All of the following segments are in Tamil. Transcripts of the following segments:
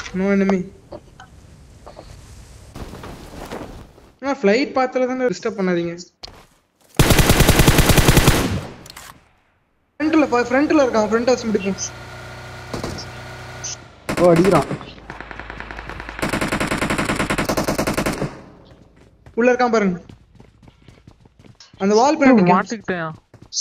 நோ enemy ஆ ஃப்ளைட் பாத்துல தானே டிஸ்டர்ப் பண்ணாதீங்க ஃப்ரண்ட்ல ஃப்ரண்ட்ல இருக்கான் ஃப்ரண்ட் வச்சு முடிப்போம் ஓ அடிக்கிறான் உள்ள இருக்கான் பாருங்க அந்த வால் பின்னாடி நிக்கான். மாட்டிக்கிட்டேன்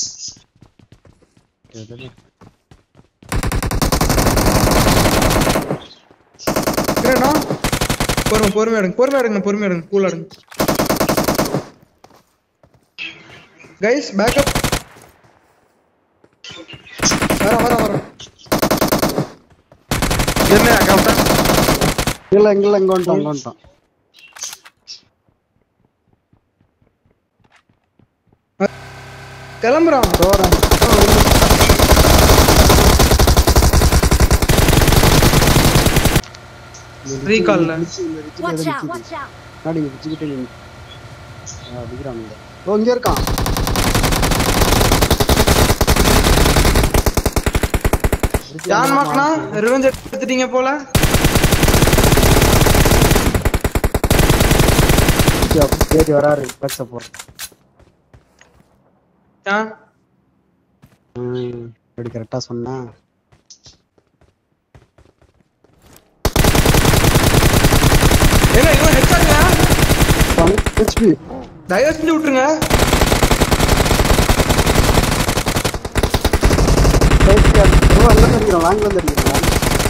என்னடா பொறுமை பொறுமையா எடுங்க பொறுமையா எடுங்க பொறுமையா எடுங்க கூலா எடுங்க கைஸ் பேக்கப் வர வர வர என்ன கரெக்டா இல்ல இங்க இல்ல இங்க வந்துட்டான் இங்க வந்துட்டான் கிளம்புறான் போறேன் ரீகால்ல Watch out! Watch out! நாடி இங்க பிச்சுக்கிட்டே நின்னு ஆ, அடிக்கிறான் இங்க ஓ இங்க இருக்கான் யான் மாக்னா ரிவெஞ்ச் எடுத்துட்டீங்க போல தேடி வராரு பேக்ஸ போறேன் யான் ம், எப்படி கரெக்டா சொன்னா ஏங்க இவன் ஹெச்சாங்க ஹெச்பி தயவு செஞ்சு விட்டுருங்க எல்லாம் அடிக்கிறான் லாங்ல இருந்து அடிக்கிறான்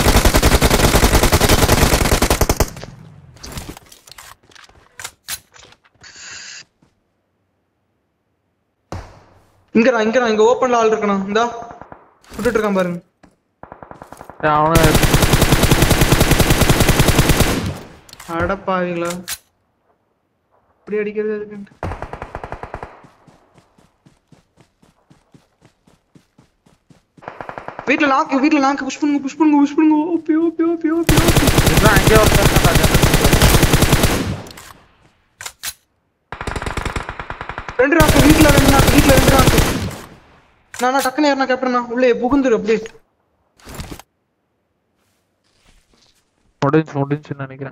இங்கடா இங்கடா இங்க ஓப்பன்ல ஆள் இருக்கணும் இந்தா விட்டுட்டு இருக்கான் பாருங்க அவனை அடப்பாவீங்களா இப்படி அடிக்கிறது எதுக்குன்ட்டு வீட்ல லாக் வீட்ல லாக் புஷ் பண்ணுங்க புஷ் பண்ணுங்க புஷ் பண்ணுங்க ஓபி ஓபி ஓபி ஓபி ஓபி இதுதான் அங்கே ஒருத்தர் ரெண்டு ராக்கு வீட்ல ரெண்டு ராக்கு வீட்ல ரெண்டு ராக்கு நான் நான் டக்குன்னு ஏறினா கேப்டனா உள்ளே புகுந்துரு அப்படியே முடிஞ்சு முடிஞ்சுன்னு நினைக்கிறேன்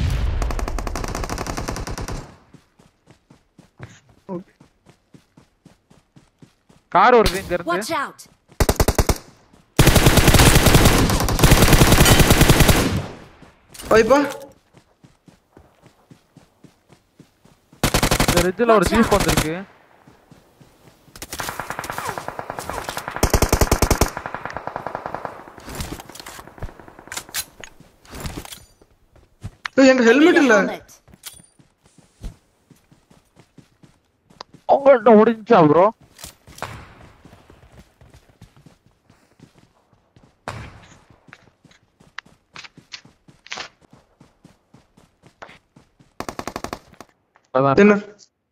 கார் வருது இங்க இருந்து Watch out! வைப்பா இந்த ரிட்ஜில் ஒரு ஜீப் வந்திருக்கு ஏய், எங்க ஹெல்மெட் இல்ல Helmet. உங்கள்கிட்ட முடிஞ்சா ப்ரோ அதான் என்ன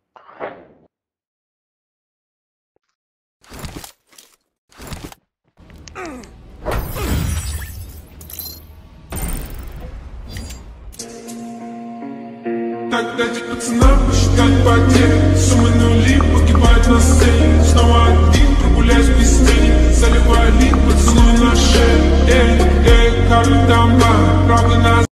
Так дайте пацанам посчитать потери Суммы нули погибают на сцене Снова один, прогуляюсь без тени Заливаю лик, поцелуй на шею Эй, эй, как там, правый на